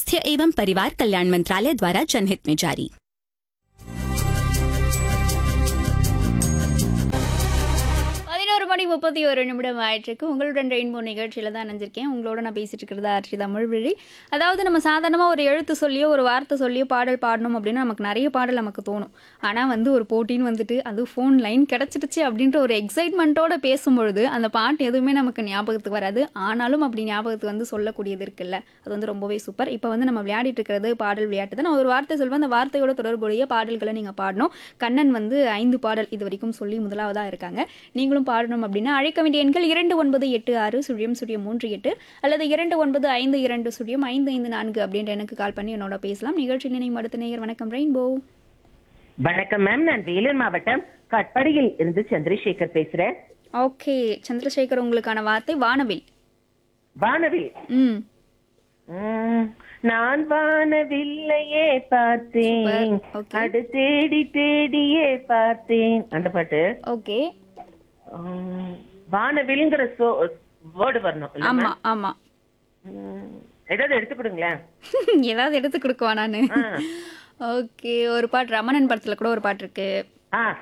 स्वास्थ्य एवं परिवार कल्याण मंत्रालय द्वारा जनहित में जारी பதினோரு மணி முப்பத்தி ஒரு நிமிடம் ஆயிட்டிருக்கு உங்களுடன் ரெயின்போ நிகழ்ச்சியில் தான் நினைஞ்சிருக்கேன் உங்களோட நான் பேசிட்டு இருக்கிறதா ஆர்ச்சி தமிழ்வழி அதாவது நம்ம சாதாரணமாக ஒரு எழுத்து சொல்லியோ ஒரு வார்த்தை சொல்லியோ பாடல் பாடணும் அப்படின்னா நமக்கு நிறைய பாடல் நமக்கு தோணும் ஆனால் வந்து ஒரு போட்டின்னு வந்துட்டு அது ஃபோன் லைன் கிடச்சிடுச்சு அப்படின்ற ஒரு எக்ஸைட்மெண்ட்டோட பேசும்பொழுது அந்த பாட்டு எதுவுமே நமக்கு ஞாபகத்துக்கு வராது ஆனாலும் அப்படி ஞாபகத்துக்கு வந்து சொல்லக்கூடியது இருக்குல்ல அது வந்து ரொம்பவே சூப்பர் இப்போ வந்து நம்ம விளையாடிட்டு இருக்கிறது பாடல் விளையாட்டு தான் நான் ஒரு வார்த்தை சொல்வேன் அந்த வார்த்தையோட தொடர்புடைய பாடல்களை நீங்கள் பாடணும் கண்ணன் வந்து ஐந்து பாடல் இது வரைக்கும் சொல்லி முதலாவதாக இருக்காங்க நீங்களும் பாடணும் அப்படின்னா அழைக்க வேண்டிய எண்கள் இரண்டு ஒன்பது எட்டு ஆறு சுழியம் சுழியம் மூன்று எட்டு அல்லது இரண்டு ஒன்பது ஐந்து இரண்டு சுழியம் ஐந்து ஐந்து நான்கு அப்படின்ற எனக்கு கால் பண்ணி என்னோட பேசலாம் நிகழ்ச்சி நினைவு அடுத்த நேயர் வணக்கம் ரெயின்போ வணக்கம் மேம் நான் வேலூர் மாவட்டம் கட்படியில் இருந்து சந்திரசேகர் பேசுறேன் ஓகே சந்திரசேகர் உங்களுக்கான வார்த்தை வானவில் வானவில் ம் உம், நான் வானவில்லையே பார்த்தேன் Super. Okay. அது தேடி தேடியே பார்த்தேன் அந்த பாட்டு ஓகே உம், வானவில்ங்கிற வேர்டு வரணும் இல்ல ஆமா ma'am? ஆமா உம், ஏதாவது எடுத்து கொடுங்களேன் ஏதாவது எடுத்து கொடுக்குவா நானு ஆ. ஓகே ஒரு பாட்டு ரமணன் படத்துல கூட ஒரு பாட்டு இருக்கு ஆ